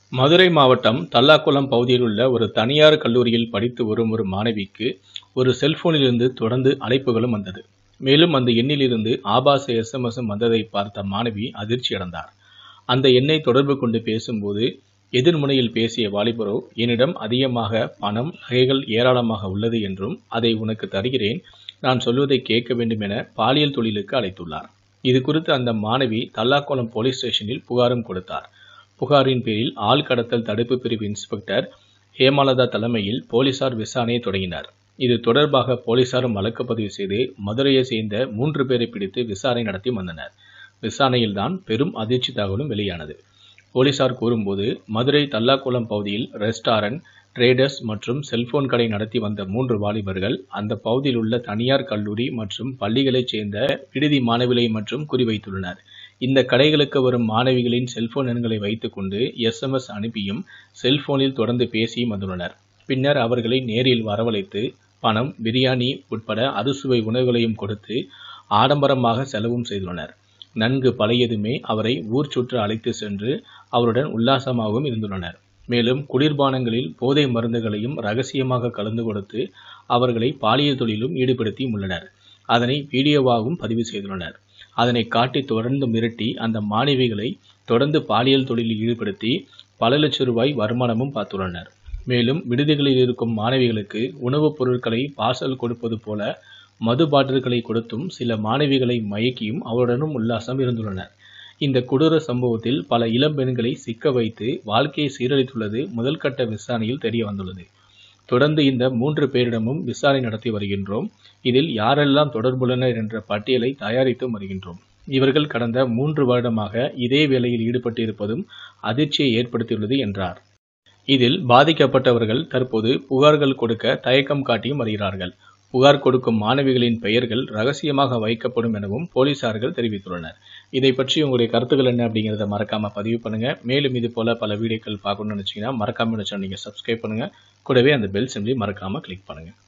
மதுரை மாவட்டம் தல்லாக்குளம் பகுதியில் உள்ள ஒரு தனியார் கல்லூரியில் படித்து வரும் ஒரு மாணவிக்கு ஒரு செல்போனிலிருந்து தொடர்ந்து அழைப்புகளும் வந்தது மேலும் அந்த எண்ணிலிருந்து ஆபாச எஸ்எம்எஸும் வந்ததை பார்த்த மாணவி அதிர்ச்சி அடைந்தார் அந்த எண்ணை தொடர்பு கொண்டு பேசும்போது எதிர்முனையில் பேசிய வாலிபரோ என்னிடம் அதிகமாக பணம் நகைகள் ஏராளமாக உள்ளது என்றும் அதை உனக்கு தருகிறேன் நான் சொல்வதை கேட்க வேண்டும் என பாலியல் தொழிலுக்கு அழைத்துள்ளார் இது குறித்து அந்த மாணவி தல்லாக்குளம் போலீஸ் ஸ்டேஷனில் புகாரும் கொடுத்தார் புகாரின் பேரில் ஆள் கடத்தல் தடுப்பு பிரிவு இன்ஸ்பெக்டர் ஹேமலதா தலைமையில் போலீசார் விசாரணையை தொடங்கினர் இது தொடர்பாக போலீசாரும் வழக்கு பதிவு செய்து மதுரையை சேர்ந்த மூன்று பேரை பிடித்து விசாரணை நடத்தி வந்தனர் விசாரணையில்தான் பெரும் அதிர்ச்சி தகவலும் வெளியானது போலீசார் கூறும்போது மதுரை தல்லாக்குளம் பகுதியில் ரெஸ்டாரண்ட் ட்ரேடர்ஸ் மற்றும் செல்போன் கடை நடத்தி வந்த மூன்று வாலிபர்கள் அந்த பகுதியில் உள்ள தனியார் கல்லூரி மற்றும் பள்ளிகளைச் சேர்ந்த விடுதி மாணவிகளை மற்றும் குறிவைத்துள்ளனர் இந்த கடைகளுக்கு வரும் மாணவிகளின் செல்போன் எண்களை வைத்துக்கொண்டு எஸ்எம்எஸ் அனுப்பியும் செல்போனில் தொடர்ந்து பேசியும் வந்துள்ளனர் பின்னர் அவர்களை நேரில் வரவழைத்து பணம் பிரியாணி உட்பட அறுசுவை உணவுகளையும் கொடுத்து ஆடம்பரமாக செலவும் செய்துள்ளனர் நன்கு பழையதுமே அவரை ஊர் சுற்ற அழைத்து சென்று அவருடன் உல்லாசமாகவும் இருந்துள்ளனர் மேலும் குளிர்பானங்களில் போதை மருந்துகளையும் ரகசியமாக கலந்து கொடுத்து அவர்களை பாலியல் தொழிலும் ஈடுபடுத்தி உள்ளனர் அதனை வீடியோவாகவும் பதிவு செய்துள்ளனர் அதனை காட்டி தொடர்ந்து மிரட்டி அந்த மாணவிகளை தொடர்ந்து பாலியல் தொழிலில் ஈடுபடுத்தி பல லட்சம் ரூபாய் வருமானமும் பார்த்துள்ளனர் மேலும் விடுதிகளில் இருக்கும் மாணவிகளுக்கு உணவுப் பொருட்களை பார்சல் கொடுப்பது போல மது பாட்டில்களை கொடுத்தும் சில மாணவிகளை மயக்கியும் அவருடனும் உல்லாசம் இருந்துள்ளனர் இந்த கொடூர சம்பவத்தில் பல இளம்பெண்களை சிக்க வைத்து வாழ்க்கையை சீரழித்துள்ளது முதல் கட்ட விசாரணையில் தெரிய வந்துள்ளது தொடர்ந்து இந்த மூன்று பேரிடமும் விசாரணை நடத்தி வருகின்றோம் இதில் யாரெல்லாம் தொடர்புள்ளனர் என்ற பட்டியலை தயாரித்து வருகின்றோம் இவர்கள் கடந்த மூன்று வருடமாக இதே வேலையில் ஈடுபட்டிருப்பதும் அதிர்ச்சியை ஏற்படுத்தியுள்ளது என்றார் இதில் பாதிக்கப்பட்டவர்கள் தற்போது புகார்கள் கொடுக்க தயக்கம் காட்டியும் வருகிறார்கள் புகார் கொடுக்கும் மாணவிகளின் பெயர்கள் ரகசியமாக வைக்கப்படும் எனவும் போலீசார்கள் தெரிவித்துள்ளனர் இதை பற்றி உங்களுடைய கருத்துக்கள் என்ன அப்படிங்கிறத மறக்காம பதிவு பண்ணுங்க மேலும் இது போல பல வீடியோக்கள் பார்க்கணும்னு நினைச்சீங்கன்னா மறக்காம நினைச்சா நீங்க சப்ஸ்கிரைப் பண்ணுங்க கூடவே அந்த பெல் சிம்லி மறக்காம கிளிக் பண்ணுங்க